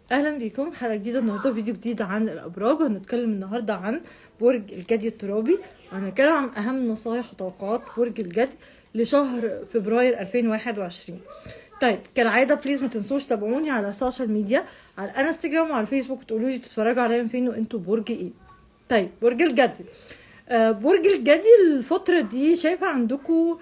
اهلا بيكم حلقه جديده النهارده فيديو جديد عن الابراج هنتكلم النهارده عن برج الجدي الترابي وهنتكلم عن اهم نصايح وتوقعات برج الجدي لشهر فبراير 2021 طيب كالعاده بليز ما تنسوش تابعوني على السوشيال ميديا على الانستجرام وعلى الفيسبوك تقولوا لي بتتفرجوا عليا فين وانتوا برج ايه طيب برج الجدي آه برج الجدي الفتره دي شايفه عندكم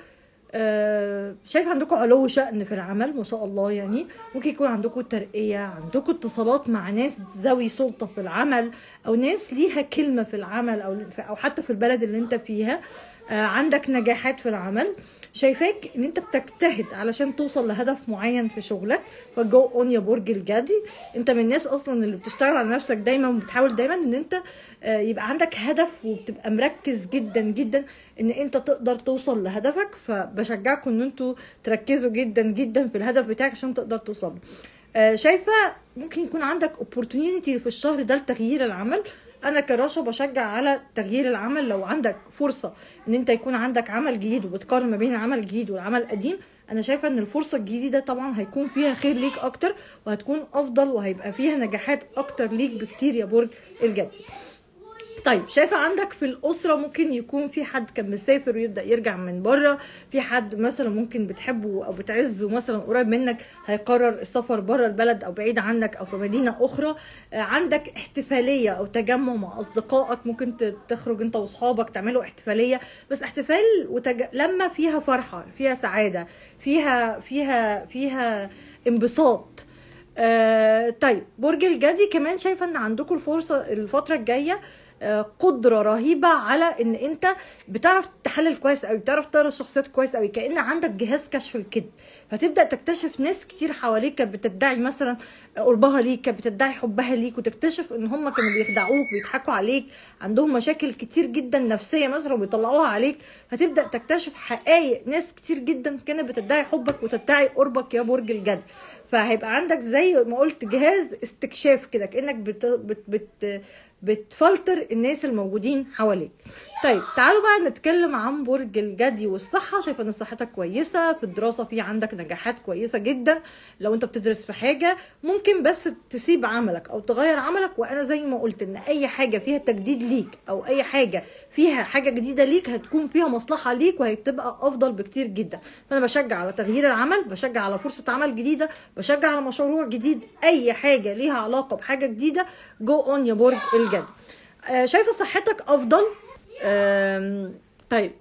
آه، شايف عندكم علو شأن في العمل ما شاء الله يعني ممكن يكون عندكم ترقية عندكم اتصالات مع ناس ذوي سلطة في العمل أو ناس ليها كلمة في العمل أو أو حتى في البلد اللي أنت فيها آه، عندك نجاحات في العمل شايفاك ان انت بتجتهد علشان توصل لهدف معين في شغلك فجو اون يا برج الجدي انت من الناس اصلا اللي بتشتغل على نفسك دايما وبتحاول دايما ان انت آه، يبقى عندك هدف وبتبقى مركز جدا جدا ان انت تقدر توصل لهدفك فبشجعكم ان انتوا تركزوا جدا جدا في الهدف بتاعك عشان تقدر توصل آه، شايفه ممكن يكون عندك opportunity في الشهر ده لتغيير العمل انا كراشة بشجع على تغيير العمل لو عندك فرصه ان انت يكون عندك عمل جديد وبتقارن ما بين العمل الجديد والعمل القديم انا شايفه ان الفرصه الجديده طبعا هيكون فيها خير ليك اكتر وهتكون افضل وهيبقى فيها نجاحات اكتر ليك بكتير يا برج الجدي طيب شايفه عندك في الاسره ممكن يكون في حد كان مسافر ويبدا يرجع من بره في حد مثلا ممكن بتحبه او بتعزه مثلا قريب منك هيقرر السفر بره البلد او بعيد عنك او في مدينه اخرى آه، عندك احتفاليه او تجمع مع اصدقائك ممكن ت- تخرج انت واصحابك تعملوا احتفاليه بس احتفال وتج... لما فيها فرحه فيها سعاده فيها فيها فيها انبساط آه طيب برج الجدي كمان شايفه ان عندكم الفرصه الفتره الجايه آه، قدره رهيبه على ان انت بتعرف تحلل كويس قوي بتعرف تقرا الشخصيات كويس قوي كان عندك جهاز كشف الكذب فتبدا تكتشف ناس كتير حواليك كانت بتدعي مثلا قربها ليك كانت بتدعي حبها ليك وتكتشف ان هم كانوا بيخدعوك بيضحكوا عليك عندهم مشاكل كتير جدا نفسيه مثلا وبيطلعوها عليك فتبدا تكتشف حقائق ناس كتير جدا كانت بتدعي حبك وتدعي قربك يا برج الجدي فهيبقى عندك زي ما قلت جهاز استكشاف كده كانك بت بت بت بتفلتر الناس الموجودين حواليك طيب تعالوا بقى نتكلم عن برج الجدي والصحة شايفة ان صحتك كويسة في الدراسة في عندك نجاحات كويسة جدا لو انت بتدرس في حاجة ممكن بس تسيب عملك او تغير عملك وانا زي ما قلت ان اي حاجة فيها تجديد ليك او اي حاجة فيها حاجة جديدة ليك هتكون فيها مصلحة ليك وهتبقى افضل بكتير جدا فانا بشجع على تغيير العمل بشجع على فرصة عمل جديدة بشجع على مشروع جديد اي حاجة ليها علاقة بحاجة جديدة جو اون يا برج الجدي آه، شايفة صحتك افضل آم، طيب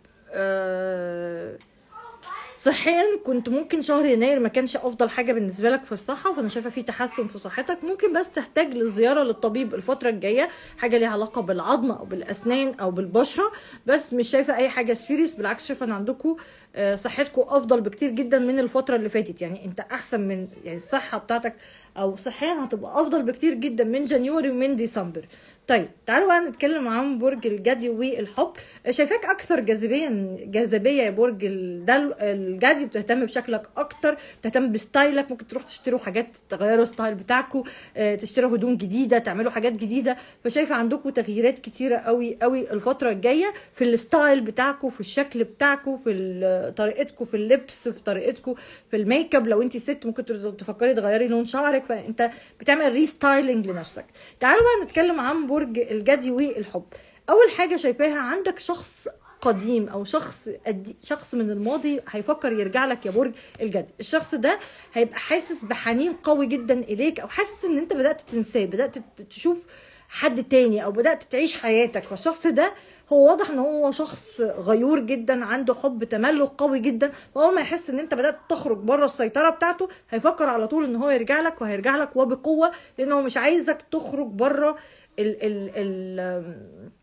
آه، صحيا كنت ممكن شهر يناير ما كانش افضل حاجه بالنسبه لك في الصحه فانا شايفه في تحسن في صحتك ممكن بس تحتاج لزياره للطبيب الفتره الجايه حاجه ليها علاقه بالعظم او بالاسنان او بالبشره بس مش شايفه اي حاجه سيريس بالعكس شايفه ان عندكم آه، صحتكم افضل بكتير جدا من الفتره اللي فاتت يعني انت احسن من يعني الصحه بتاعتك او صحيا هتبقى افضل بكتير جدا من جانيوري ومن ديسمبر طيب تعالوا بقى نتكلم عن برج الجدي والحب شايفاك اكثر جاذبيه جاذبيه يا برج ال- ده ال- الجدي بتهتم بشكلك اكتر بتهتم بستايلك ممكن تروح تشتروا حاجات تغيروا ستايل بتاعكم تشتروا هدوم جديده تعملوا حاجات جديده فشايفه عندكم تغييرات كتيره قوي قوي الفتره الجايه في الستايل بتاعكم في الشكل بتاعكم في ال- طريقتكم في اللبس في طريقتكم في الميك اب لو انت ست ممكن تفكري تغيري لون شعرك فانت بتعمل ريستايلنج لنفسك تعالوا بقى نتكلم عن برج الجدي والحب اول حاجه شايفاها عندك شخص قديم او شخص قدي- شخص من الماضي هيفكر يرجع لك يا برج الجدي الشخص ده هيبقى حاسس بحنين قوي جدا اليك او حاسس ان انت بدات تنساه بدات ت- تشوف حد تاني او بدات تعيش حياتك فالشخص ده هو واضح ان هو شخص غيور جدا عنده حب تملك قوي جدا واول ما يحس ان انت بدات تخرج بره السيطره بتاعته هيفكر على طول ان هو يرجع لك وهيرجع لك وبقوه لانه هو مش عايزك تخرج بره ال ال ال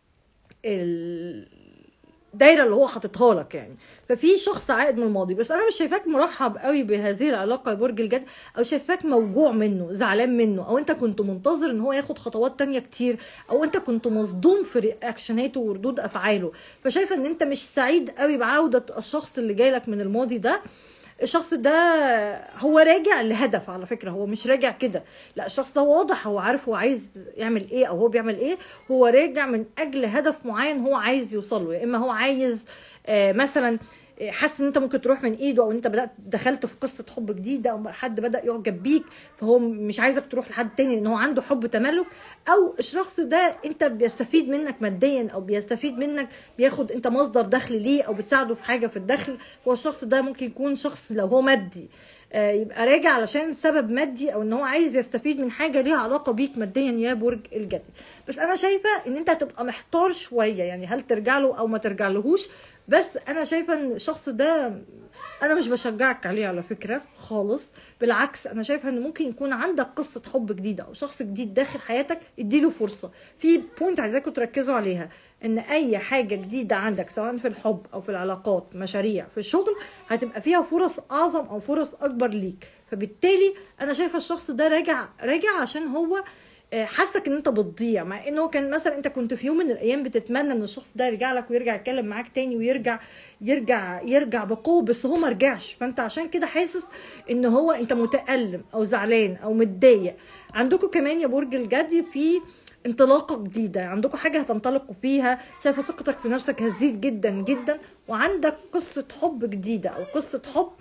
ال الدايره اللي هو حاططها لك يعني ففي شخص عائد من الماضي بس انا مش شايفاك مرحب قوي بهذه العلاقه يا برج الجد او شايفاك موجوع منه زعلان منه او انت كنت منتظر ان هو ياخد خطوات تانية كتير او انت كنت مصدوم في رياكشناته وردود افعاله فشايفه ان انت مش سعيد قوي بعوده الشخص اللي جاي لك من الماضي ده الشخص ده هو راجع لهدف على فكره هو مش راجع كده لا الشخص ده واضح هو عارف هو عايز يعمل ايه او هو بيعمل ايه هو راجع من اجل هدف معين هو عايز يوصل له يا اما هو عايز آه، مثلا إيه، حاسس ان انت ممكن تروح من ايده او انت بدات دخلت في قصه حب جديده او حد بدا يعجب بيك فهو مش عايزك تروح لحد تاني لان هو عنده حب تملك او الشخص ده انت بيستفيد منك ماديا او بيستفيد منك بياخد انت مصدر دخل ليه او بتساعده في حاجه في الدخل هو الشخص ده ممكن يكون شخص لو هو مادي آه، يبقى راجع علشان سبب مادي او ان هو عايز يستفيد من حاجه ليها علاقه بيك ماديا يا برج الجدي بس انا شايفه ان انت هتبقى محتار شويه يعني هل ترجع له او ما ترجع لهوش بس انا شايفه ان الشخص ده انا مش بشجعك عليه على فكره خالص بالعكس انا شايفه ان ممكن يكون عندك قصه حب جديده او شخص جديد داخل حياتك اديله فرصه في بوينت عايزاكم تركزوا عليها ان اي حاجه جديده عندك سواء في الحب او في العلاقات مشاريع في الشغل هتبقى فيها فرص اعظم او فرص اكبر ليك فبالتالي انا شايفه الشخص ده راجع راجع عشان هو آه، حاسك ان انت بتضيع مع انه كان مثلا انت كنت في يوم من الايام بتتمنى ان الشخص ده يرجع لك ويرجع يتكلم معاك تاني ويرجع يرجع يرجع بقوه بس هو ما رجعش فانت عشان كده حاسس ان هو انت متالم او زعلان او متضايق عندكم كمان يا برج الجدي في انطلاقه جديده عندكم حاجه هتنطلقوا فيها شايفه ثقتك في نفسك هتزيد جدا جدا وعندك قصه حب جديده او قصه حب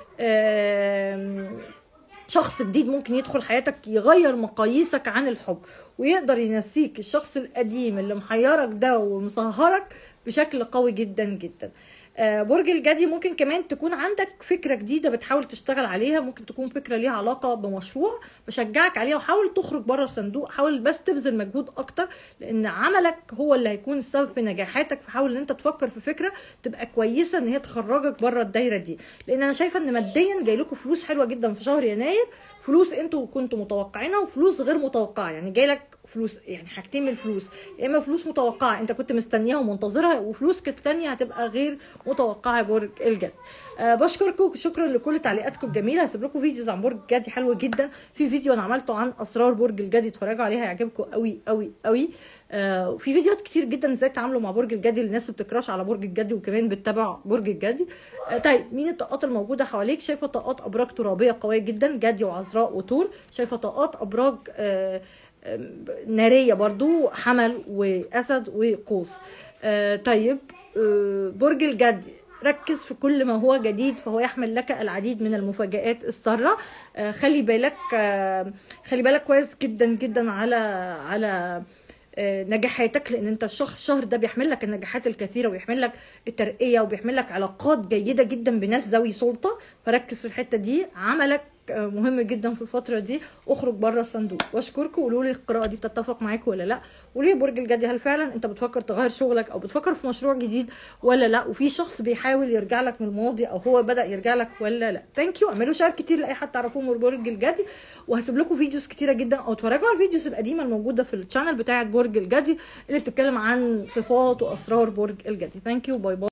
آم، شخص جديد ممكن يدخل حياتك يغير مقاييسك عن الحب ويقدر ينسيك الشخص القديم اللي محيرك ده ومسهرك بشكل قوي جدا جدا آه، برج الجدي ممكن كمان تكون عندك فكره جديده بتحاول تشتغل عليها ممكن تكون فكره ليها علاقه بمشروع بشجعك عليها وحاول تخرج بره الصندوق حاول بس تبذل مجهود اكتر لان عملك هو اللي هيكون السبب في نجاحاتك فحاول ان انت تفكر في فكره تبقى كويسه ان هي تخرجك بره الدايره دي لان انا شايفه ان ماديا جاي لكم فلوس حلوه جدا في شهر يناير فلوس انتوا كنتوا متوقعينها وفلوس غير متوقعه يعني جاي لك فلوس يعني حاجتين من الفلوس يا اما فلوس متوقعه انت كنت مستنياها ومنتظرها وفلوس كانت تانية هتبقى غير متوقعه يا برج الجدي أه بشكركم شكرا لكل تعليقاتكم الجميله هسيب لكم فيديوز عن برج الجدي حلوه جدا في فيديو انا عملته عن اسرار برج الجدي اتفرجوا عليها هيعجبكم قوي قوي قوي آه وفي فيديوهات كتير جدا ازاي تتعاملوا مع برج الجدي للناس اللي بتكراش على برج الجدي وكمان بتتابع برج الجدي آه طيب مين الطاقات الموجوده حواليك شايفه طاقات ابراج ترابيه قويه جدا جدي وعذراء وطور شايفه طاقات ابراج آه آه، ناريه برضو حمل واسد وقوس آه طيب آه برج الجدي ركز في كل ما هو جديد فهو يحمل لك العديد من المفاجآت السارة آه خلي بالك آه خلي بالك كويس جدا جدا على على آه، نجاحاتك لان انت الشهر الشهر ده بيحمل لك النجاحات الكثيره ويحمل لك الترقيه وبيحمل لك علاقات جيده جدا بناس ذوي سلطه فركز في الحته دي عملك آه، مهم جدا في الفتره دي اخرج بره الصندوق واشكركم وقولوا لي القراءه دي بتتفق معاكم ولا لا قولوا لي برج الجدي هل فعلا انت بتفكر تغير شغلك او بتفكر في مشروع جديد ولا لا وفي شخص بيحاول يرجع لك من الماضي او هو بدا يرجع لك ولا لا ثانك يو اعملوا شير كتير لاي حد تعرفوه من برج الجدي وهسيب لكم فيديوز كتيره جدا او اتفرجوا على الفيديوز القديمه الموجوده في الشانل بتاعه برج الجدي اللي بتتكلم عن صفات واسرار برج الجدي ثانك يو باي باي